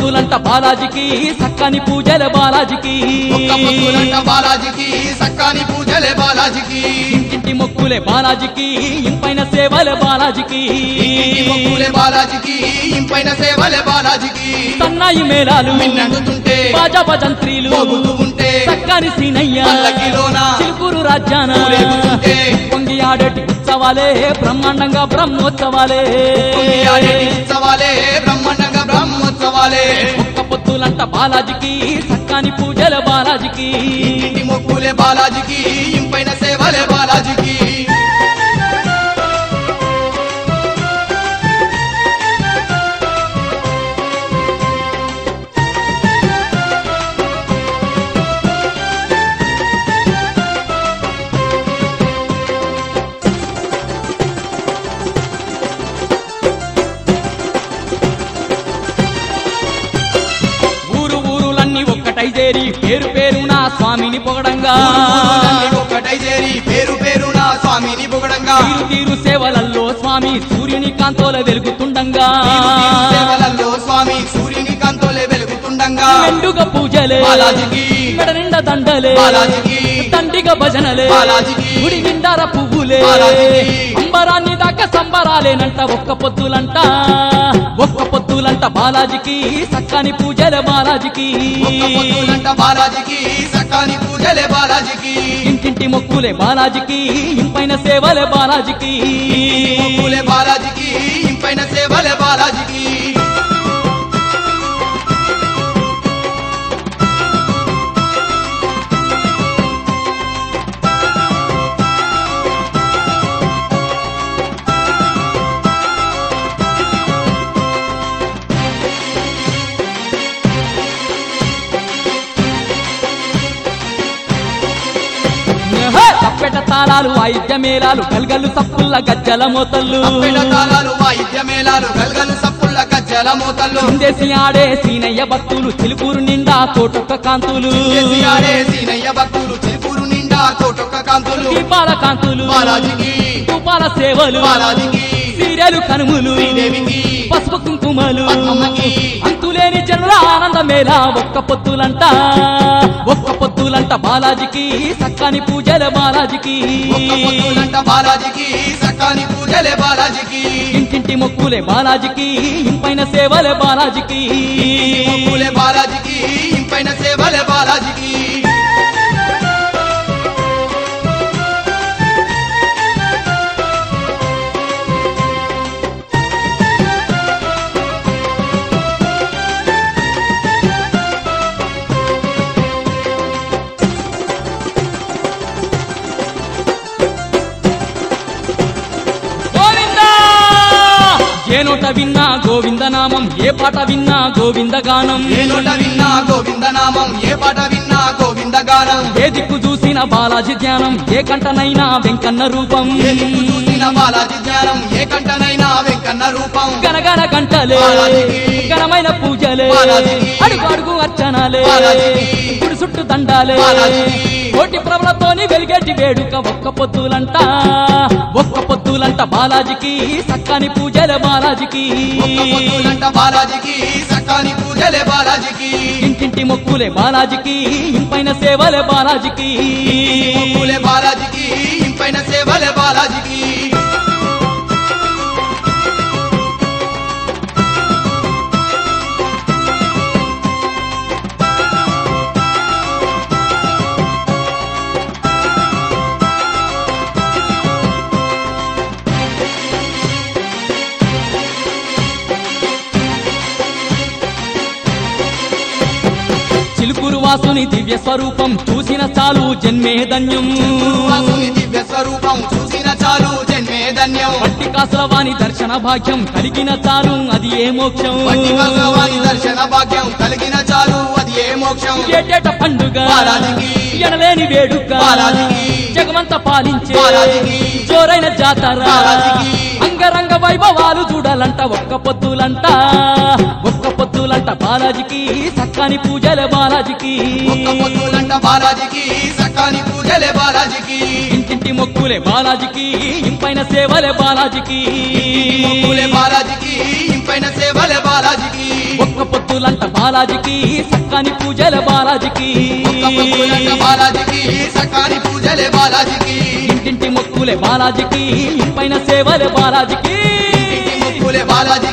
పొత్తులంట బాలాజీకి సక్కని పూజల బాలాజీకి ఒక్క పొత్తులంట బాలాజీకి సక్కాని పూజలే బాలాజీకి ఇంటింటి మొక్కులే బాలాజీకి ఇంపైన సేవలే బాలాజీకి ఇంటింటి మొక్కులే బాలాజీకి ఇంపైన సేవలే బాలాజీకి సన్నాయి మేళాలు మిన్నందుతుంటే బాజా భజంత్రీలు పోగుతూ ఉంటే సక్కని సీనయ్య పల్లకిలోన చిలుకూరు రాజ్యాన ఊరేగుతుంటే పొంగి ఆడేటి ఉత్సవాలే బ్రహ్మాండంగా బ్రహ్మోత్సవాలే పొంగి ఆడేటి ఉత్సవాలే బ్రహ్మాండంగా బ్రహ్మోత్సవాలే ఒక్క పొత్తులంట బాలాజీకి సక్కని పూజల బాలాజీకి ఇంటింటి మొక్కులే బాలాజీకి ఇంపైన సేవలే బాలాజీకి ఊరు ఊరులన్నీ ఒక్కటై చేరి పేరు పేరున స్వామిని పొగడంగా ఊరులన్నీ ఒక్కటై చేరి పేరు పేరు నా స్వామిని పొగడంగా తీరు తీరు సేవలల్లో స్వామి సూర్యుని కాంతోల వెలుగుతుండంగా తీరు తీరు సేవలలో స్వామి సూర్యుని కాంతోలే వెలుగుతుండంగా మెండుగా పూజలే బాలాజీకి మెడ నిండా దండలే బాలాజీకి దండిగా భజనలే బాలాజీకి గుడి నిండార పువ్వులే బాలాజీకి అంబరాన్ని దాకా సంబరాలేనంట ఒక్క పొద్దులంట ఒక్క పొద్దులంట బాలాజీకి సక్కని పూజల బాలాజీకి ఒక్క పొత్తులంట బాలాజీకి సకాని పూజలే బాలాజీకి ఇంటింటి మొక్కులే బాలాజీకి ఇంపైన సేవలే బాలాజీకి మొక్కులే బాలాజీకి ఇంపైన సేవలే బాలాజీకి హే! తప్పెట తాళాలు వాయిద్య మేళాలు గల్గల్లు సప్పుల్ల గజ్జల మోతల్లు అప్పెట తాళాలు వాయిద్య మేళాలు గల్గలు సప్పుళ్ళ గజ్జల మోతల్లు చిందేసి ఆడే సీనయ్య భక్తులు చిలుకూరు నిండా కోటొక్క కాంతులు చేసి ఆడే సీనయ్య భక్తులు చిలుకూరు నిండా కోటొక్క కాంతులు దీపాల కాంతులు బాలాజీకి ధూపాల సేవలు బాలాజీకి సీరియలు కనుములు శ్రీదేవికి పసుపు కుంకుమలు పద్మమ్మకి అంతులేని జనుల ఆనంద మేళ ఒక్క పొత్తులంట ఒక్క పొత్తులంట బాలాజీకి సక్కని పూజల బాలాజీకి ఒక్క పొత్తులంట బాలాజీకి సకాని పూజలే బాలాజీకి ఇంటింటి మొక్కులే బాలాజీకి ఇంపైన సేవలే బాలాజీకి మొక్కులే బాలాజీకి ఇంపైన సేవలే బాలాజీకి గోవిందా ఏ నోట విన్నా గోవింద నామం ఏ పాట విన్నా గోవింద గానం ఏ నోట విన్నా గోవింద నామం ఏ పాట విన్నా గోవింద గానం ఏ దిక్కు చూసిన బాలాజీ ధ్యానం ఏ కంటనైనా వెంకన్న రూపం ఏ దిక్కు చూసిన బాలాజీ జ్ఞానం ఏ కంటనైనా వెంకన్న రూపం గనగన గంటలే బాలాజీకి. ఘనమైన పూజలే బాలాజీకి. అడుగు అడుగు అర్చనాలే బాలాజీకి. గుడి చుట్టూ దండాలే బాలాజీకి. కోటి ప్రబలతోని వెలిగేటి వేడుక ఒక్క పొత్తులంట ఒక్క పొత్తులంట బాలాజీకి సక్కని పూజలే బాలాజీకి ఒక్క పొత్తులంట బాలాజీకి సకాని పూజలే బాలాజీకి ఇంటింటి మొక్కులే బాలాజీకి ఇంపైన సేవలే బాలాజీకి మొక్కులే బాలాజీకి ఇంపైన సేవలే బాలాజీకి చిలుకూరు వాసుని దివ్య స్వరూపం చూసిన చాలు జన్మే ధన్యం వాసుని దివ్య స్వరూపం చూసిన చాలు జన్మే ధన్యం పట్టి కాసుల వాణి దర్శన భాగ్యం కలిగిన చాలు అది ఏ మోక్షం వట్టి భగవాని దర్శన భాగ్యం కలిగిన చాలు అది ఏ మోక్షం ఏటేట పండుగ బాలాజీకి. ఎనలేని వేడుక బాలాజీకి. జగమంత పాలించే బాలాజీకి. జోరైన జాతర బాలాజీకి. అంగరంగ వైభవాలు చూడాలంట ఒక్క పొత్తులంట ఒక్క పొత్తులంట బాలాజీకి సక్కని పూజలే బాలాజీకి ఒక్క పొత్తులంట బాలాజీకి సకాని పూజలే బాలాజీకి ఇంటింటి మొక్కులే బాలాజీకి ఇంపైన సేవలే బాలాజీకి మొక్కులే బాలాజీకి ఇంపైన ఇంపైన సేవలే బాలాజీకి ఒక్క పొత్తులంట బాలాజీకి సక్కాని పూజల బాలాజీకి ఒక్క పొద్దులంట బాలాజీకి సకాని పూజలే బాలాజీకి ఇంటింటి మొక్కులే బాలాజీకి ఇంపైన సేవలే బాలాజీకి ఇంటింటి మొక్కులే బాలాజీకి